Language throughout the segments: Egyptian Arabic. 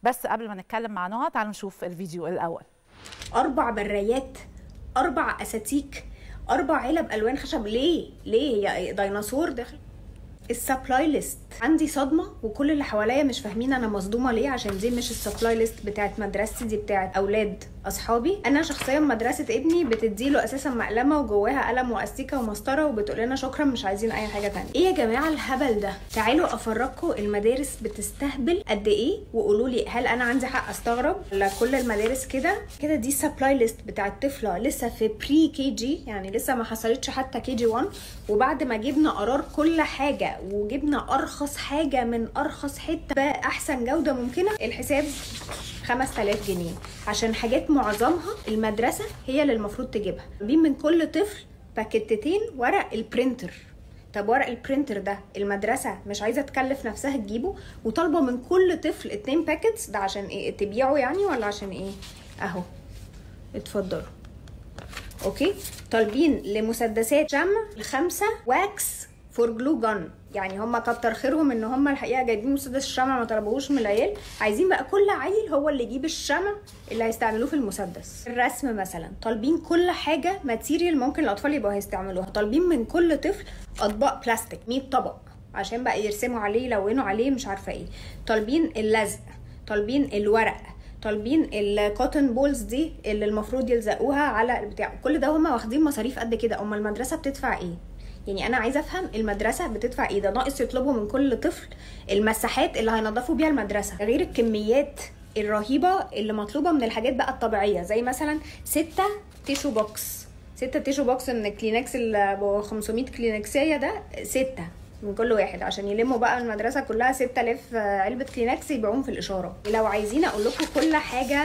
بس قبل ما نتكلم مع نهى تعالوا نشوف الفيديو الاول اربع برايات اربع اساتيك اربع علب الوان خشب ليه ليه هي ديناصور داخل السبلاي ليست عندي صدمه وكل اللي حواليا مش فاهمين انا مصدومه ليه عشان دي مش السبلاي ليست بتاعت مدرستي دي بتاعت اولاد اصحابي انا شخصيا مدرسه ابني بتديله اساسا مقلمه وجواها قلم واستيكه ومسطره وبتقول لنا شكرا مش عايزين اي حاجه تانية ايه يا جماعه الهبل ده تعالوا افرجكم المدارس بتستهبل قد ايه وقولوا لي هل انا عندي حق استغرب ولا كل المدارس كده كده دي السبلاي ليست بتاعت طفله لسه في بري كي جي يعني لسه ما حصلتش حتى كي جي 1 وبعد ما جبنا قرار كل حاجه وجبنا ارخص حاجه من ارخص حته باحسن جوده ممكنه الحساب 5000 جنيه عشان حاجات معظمها المدرسه هي اللي المفروض تجيبها جايبين من كل طفل باكيتتين ورق البرينتر طب ورق البرينتر ده المدرسة مش عايزة تكلف نفسها تجيبه وطالبة من كل طفل اتنين باكيتس ده عشان ايه تبيعه يعني ولا عشان ايه اهو اتفضلوا اوكي طالبين لمسدسات شمع الخمسة واكس فور جلو جن يعني هم كتر خيرهم ان هم الحقيقه جايبين مسدس الشمع ما طلبوهوش من العيال عايزين بقى كل عيل هو اللي يجيب الشمع اللي هيستعملوه في المسدس الرسم مثلا طالبين كل حاجه ماتيريال ممكن الاطفال يبقوا هيستعملوها طالبين من كل طفل اطباق بلاستيك 100 طبق عشان بقى يرسموا عليه يلونوا عليه مش عارفه ايه طالبين اللزق طالبين الورق طالبين الكوتن بولز دي اللي المفروض يلزقوها على البتاع كل ده هم واخدين مصاريف قد كده اما المدرسه بتدفع ايه يعني انا عايزه افهم المدرسه بتدفع ايه ده ناقص يطلبوا من كل طفل المساحات اللي هينضفوا بيها المدرسه غير الكميات الرهيبه اللي مطلوبه من الحاجات بقى الطبيعيه زي مثلا ستة تيشو بوكس ستة تيشو بوكس من الكلينكس اللي 500 كلينكسيه ده ستة من كل واحد عشان يلموا بقى المدرسه كلها 6000 علبه كلينكس يبيعوهم في الاشاره لو عايزين اقول لكم كل حاجه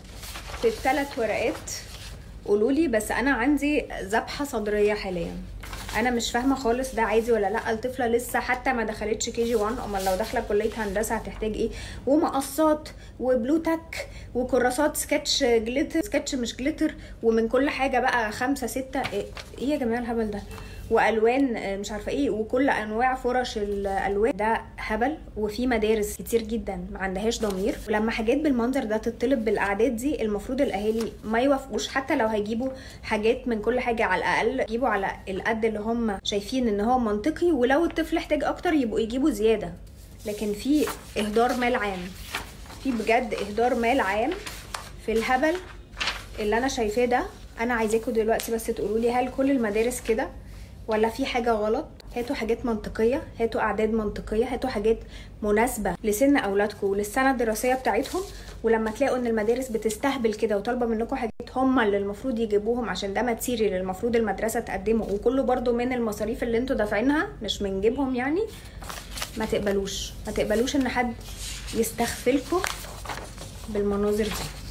في الثلاث ورقات قولوا لي بس انا عندي ذبحه صدريه حاليا انا مش فاهمه خالص ده عادي ولا لا الطفله لسه حتى ما دخلتش كي جي 1 امال لو داخله كليه هندسه هتحتاج ايه ومقصات وبلو تاك وكراسات سكتش جليتر سكتش مش جليتر ومن كل حاجه بقى خمسة ستة ايه, إيه يا جماعه الهبل ده والوان مش عارفه ايه وكل انواع فرش الالوان ده هبل وفي مدارس كتير جدا ما عندهاش ضمير ولما حاجات بالمنظر ده تطلب بالاعداد دي المفروض الاهالي ما يوافقوش حتى لو هيجيبوا حاجات من كل حاجه على الاقل يجيبوا على القد اللي هم شايفين ان هو منطقي ولو الطفل احتاج اكتر يبقوا يجيبوا زياده لكن في اهدار مال عام في بجد اهدار مال عام في الهبل اللي انا شايفاه ده انا عايزاكم دلوقتي بس تقولوا لي هل كل المدارس كده ولا في حاجة غلط هاتوا حاجات منطقية هاتوا أعداد منطقية هاتوا حاجات مناسبة لسن أولادكم وللسنة الدراسية بتاعتهم ولما تلاقوا إن المدارس بتستهبل كده وطالبة منكم حاجات هم اللي المفروض يجيبوهم عشان ده ماتيريال المفروض المدرسة تقدمه وكله برضو من المصاريف اللي انتوا دافعينها مش من جيبهم يعني ما تقبلوش ما تقبلوش إن حد يستغفلكم بالمناظر دي